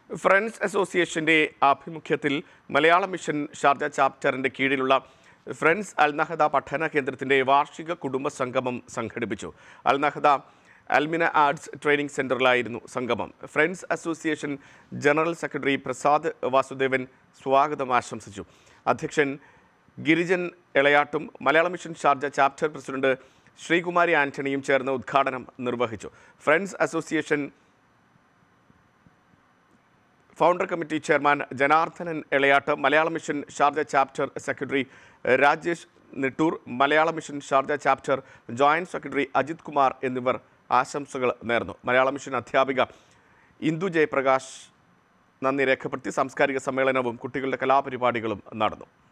friends അസോസിയേഷന്റെ ആഭിമുഖ്യത്തിൽ മലയാള മിഷൻ ഷാർജ ചാപ്റ്ററിന്റെ കീഴിലുള്ള ഫ്രണ്ട്സ് അൽനഹദ പഠന കേന്ദ്രത്തിന്റെ വാർഷിക കുടുംബ സംഗമം സംഘടിപ്പിച്ചു അൽനഹദ അൽമിന ആർട്സ് ട്രെയിനിംഗ് സെന്ററിലായിരുന്നു Sangamam friends association general secretary Prasad Vasudevan സ്വാഗതം ആശംസിച്ചു അധ്യക്ഷൻ ഗിരിജൻ എളയാട്ടും Malayalam mission Sharjah chapter president Sreekumari ആന്റണിയും ചേർന്ന് ഉദ്ഘാടനം നിർവഹിച്ചു friends association founder committee chairman Janardhanan Elayat Malayalam mission Sharjah chapter secretary Rajesh Nettoor Malayalam mission Sharjah chapter joint secretary Ajith Kumar എന്നിവർ ആശംസകൾ നേർന്നു മലയാള മിഷൻ അധ്യാപിക ഇന്ദു ജയപ്രകാശ് നന്ദി രേഖപ്പെടുത്തി സാംസ്കാരിക സമ്മേളനവും കുട്ടികളുടെ കലാപരിപാടികളും നടന്നു